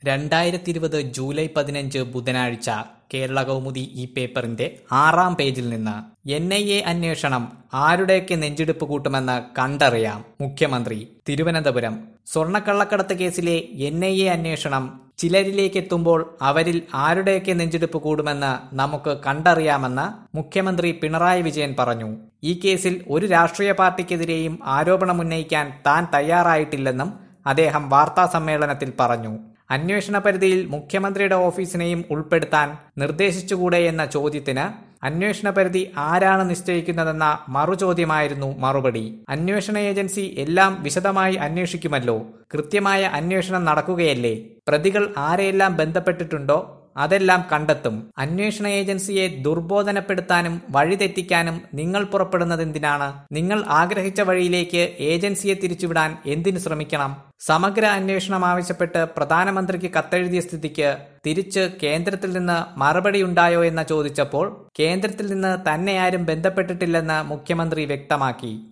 രണ്ടായിരത്തി ഇരുപത് ജൂലൈ പതിനഞ്ച് ബുധനാഴ്ച കേരള കൗമുദി ഈ പേപ്പറിന്റെ ആറാം പേജിൽ നിന്ന് എൻ ഐ എ അന്വേഷണം ആരുടെയൊക്കെ നെഞ്ചിടിപ്പ് കൂട്ടുമെന്ന് കണ്ടറിയാം മുഖ്യമന്ത്രി തിരുവനന്തപുരം സ്വർണ്ണക്കള്ളക്കടത്ത് കേസിലെ എൻ ഐ എ അന്വേഷണം ചിലരിലേക്ക് എത്തുമ്പോൾ അവരിൽ ആരുടെയൊക്കെ നെഞ്ചിടിപ്പ് കൂടുമെന്ന് നമുക്ക് കണ്ടറിയാമെന്ന് മുഖ്യമന്ത്രി പിണറായി വിജയൻ പറഞ്ഞു ഈ കേസിൽ ഒരു രാഷ്ട്രീയ പാർട്ടിക്കെതിരെയും ആരോപണമുന്നയിക്കാൻ താൻ തയ്യാറായിട്ടില്ലെന്നും അദ്ദേഹം വാർത്താ സമ്മേളനത്തിൽ പറഞ്ഞു അന്വേഷണ പരിധിയിൽ മുഖ്യമന്ത്രിയുടെ ഓഫീസിനെയും ഉൾപ്പെടുത്താൻ നിർദ്ദേശിച്ചുകൂടെ എന്ന ചോദ്യത്തിന് അന്വേഷണ പരിധി ആരാണ് നിശ്ചയിക്കുന്നതെന്ന മറുചോദ്യമായിരുന്നു മറുപടി അന്വേഷണ ഏജൻസി എല്ലാം വിശദമായി അന്വേഷിക്കുമല്ലോ കൃത്യമായ അന്വേഷണം നടക്കുകയല്ലേ പ്രതികൾ ആരെയെല്ലാം ബന്ധപ്പെട്ടിട്ടുണ്ടോ അതെല്ലാം കണ്ടെത്തും അന്വേഷണ ഏജൻസിയെ ദുർബോധനപ്പെടുത്താനും വഴിതെറ്റിക്കാനും നിങ്ങൾ പുറപ്പെടുന്നതെന്തിനാണ് നിങ്ങൾ ആഗ്രഹിച്ച വഴിയിലേക്ക് ഏജൻസിയെ തിരിച്ചുവിടാൻ എന്തിനു ശ്രമിക്കണം സമഗ്ര അന്വേഷണം ആവശ്യപ്പെട്ട് പ്രധാനമന്ത്രിക്ക് കത്തെഴുതിയ സ്ഥിതിക്ക് തിരിച്ച് കേന്ദ്രത്തിൽ നിന്ന് മറുപടി ഉണ്ടായോ എന്ന് ചോദിച്ചപ്പോൾ കേന്ദ്രത്തിൽ നിന്ന് തന്നെ ആരും ബന്ധപ്പെട്ടിട്ടില്ലെന്ന് മുഖ്യമന്ത്രി വ്യക്തമാക്കി